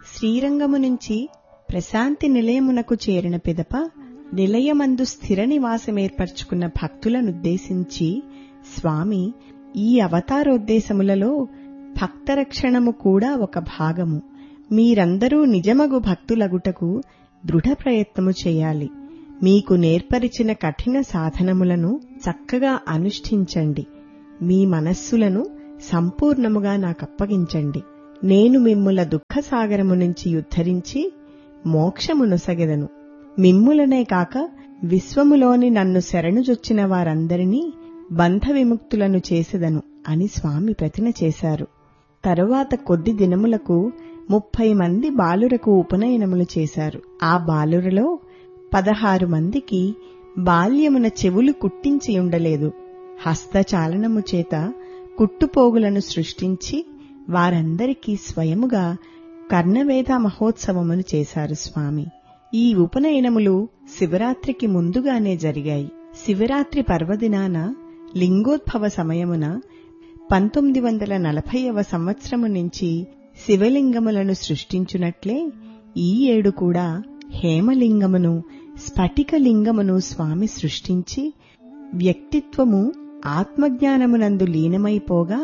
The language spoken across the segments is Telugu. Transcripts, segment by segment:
శ్రీరంగము నుంచి ప్రశాంతి నిలయమునకు చేరిన పిదప నిలయమందు స్థిర నివాసమేర్పరచుకున్న భక్తులనుద్దేశించి స్వామి ఈ అవతారోద్దేశములలో భక్తరక్షణము కూడా ఒక భాగము మీరందరూ నిజమగు భక్తులగుటకు దృఢ ప్రయత్నము చేయాలి మీకు నేర్పరిచిన కఠిన సాధనములను చక్కగా అనుష్ఠించండి మీ మనస్సులను సంపూర్ణముగా నాకప్పగించండి నేను మిమ్ముల దుఃఖసాగరము నుంచి ఉద్ధరించి మోక్షమునొసగెదను మిమ్ములనే కాక విశ్వములోని నన్ను శరణుజొచ్చిన వారందరినీ బంధ విముక్తులను చేసెదను అని స్వామి ప్రతిన చేశారు తరువాత కొద్ది దినములకు ముప్పై మంది బాలురకు ఉపనయనములు చేశారు ఆ బాలురలో పదహారు మందికి బాల్యమున చెవులు కుట్టించి ఉండలేదు హస్తచాలనము చేత కుట్టుపోగులను సృష్టించి వారందరికీ స్వయముగా కర్ణవేద మహోత్సవమును చేశారు స్వామి ఈ ఉపనయనములు శివరాత్రికి ముందుగానే జరిగాయి శివరాత్రి పర్వదినాన లింగోద్భవ సమయమున పంతొమ్మిది వందల నలభైవ సంవత్సరము నుంచి శివలింగములను సృష్టించునట్లే ఈ ఏడు కూడా హేమలింగమును స్ఫటికలింగమును స్వామి సృష్టించి వ్యక్తిత్వము ఆత్మజ్ఞానమునందు లీనమైపోగా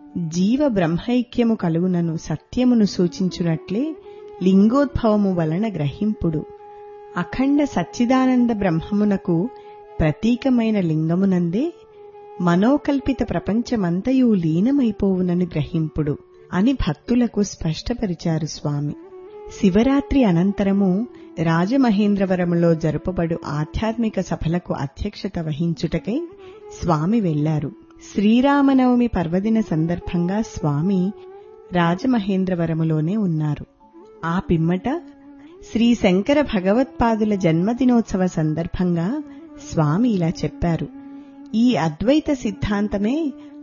జీవ బ్రహ్మైక్యము కలుగునను సత్యమును సూచించునట్లే లింగోద్భవము వలన గ్రహింపుడు అఖండ సచ్చిదానంద బ్రహ్మమునకు ప్రతీకమైన లింగమునందే మనోకల్పిత ప్రపంచమంతయు లీనమైపోవునని గ్రహింపుడు అని భక్తులకు స్పష్టపరిచారు స్వామి శివరాత్రి అనంతరము రాజమహేంద్రవరములో జరుపబడు ఆధ్యాత్మిక సభలకు అధ్యక్షత వహించుటకై స్వామి వెళ్లారు శ్రీరామనవమి పర్వదిన సందర్భంగా స్వామి రాజమహేంద్రవరములోనే ఉన్నారు ఆ పిమ్మట శ్రీ శంకర భగవత్పాదుల జన్మదినోత్సవ సందర్భంగా స్వామి ఇలా చెప్పారు ఈ అద్వైత సిద్ధాంతమే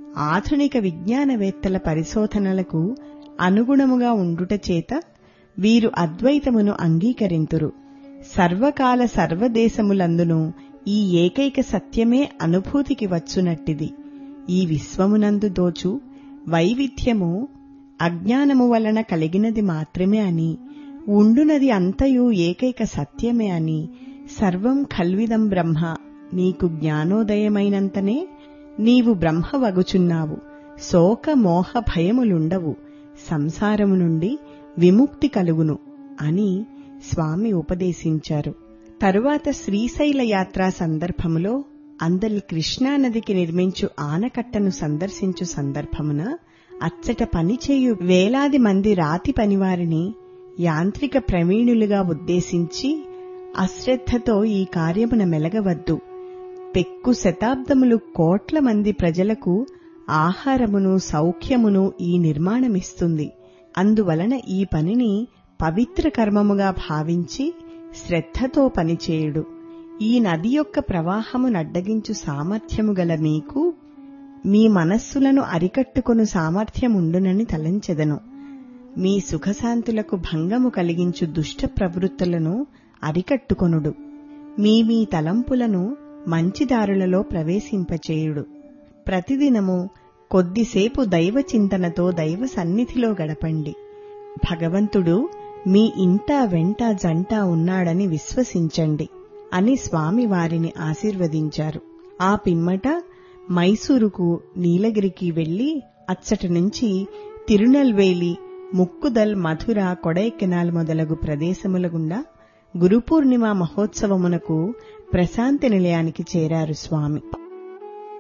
ఆధునిక విజ్ఞానవేత్తల పరిశోధనలకు అనుగుణముగా ఉండుట చేత వీరు అద్వైతమును అంగీకరింతురు సర్వకాల సర్వదేశములందును ఈ ఏకైక సత్యమే అనుభూతికి వచ్చునట్టిది ఈ విశ్వమునందు దోచు వైవిధ్యము అజ్ఞానము వలన కలిగినది మాత్రమే అని ఉండునది అంతయు ఏకైక సత్యమే అని సర్వం కల్విదం బ్రహ్మ నీకు జ్ఞానోదయమైనంతనే నీవు బ్రహ్మవగుచున్నావు శోక మోహ భయములుండవు సంసారము నుండి విముక్తి కలుగును అని స్వామి ఉపదేశించారు తరువాత శ్రీశైల యాత్రా సందర్భములో అందలి కృష్ణానదికి నిర్మించు ఆనకట్టను సందర్శించు సందర్భమున అచ్చట పనిచేయు వేలాది మంది రాతి పనివారిని యాంత్రిక ప్రవీణులుగా ఉద్దేశించి అశ్రద్ధతో ఈ కార్యమున మెలగవద్దు పెక్కు శతాబ్దములు కోట్ల మంది ప్రజలకు ఆహారమును సౌఖ్యమును ఈ నిర్మాణమిస్తుంది అందువలన ఈ పనిని పవిత్ర కర్మముగా భావించి శ్రద్ధతో పనిచేయుడు ఈ నది యొక్క ప్రవాహము నడ్డగించు సామర్థ్యము గల మీకు మీ మనస్సులను అరికట్టుకొను సామర్థ్యముండునని తలంచెదను మీ సుఖశాంతులకు భంగము కలిగించు దుష్ట ప్రవృత్తులను అరికట్టుకొనుడు మీ మీ తలంపులను మంచిదారులలో ప్రవేశింపచేయుడు ప్రతిదినము కొద్దిసేపు దైవ చింతనతో దైవ సన్నిధిలో గడపండి భగవంతుడు మీ ఇంట వెంట జంట ఉన్నాడని విశ్వసించండి అని స్వామి వారిని ఆశీర్వదించారు ఆ పిమ్మట మైసూరుకు నీలగిరికి వెళ్లి అచ్చట నుంచి తిరునల్వేలి ముక్కుదల్ మధుర కొడైకెనాల్ మొదలగు ప్రదేశముల గుండా గురుపూర్ణిమ మహోత్సవమునకు ప్రశాంతి నిలయానికి చేరారు స్వామి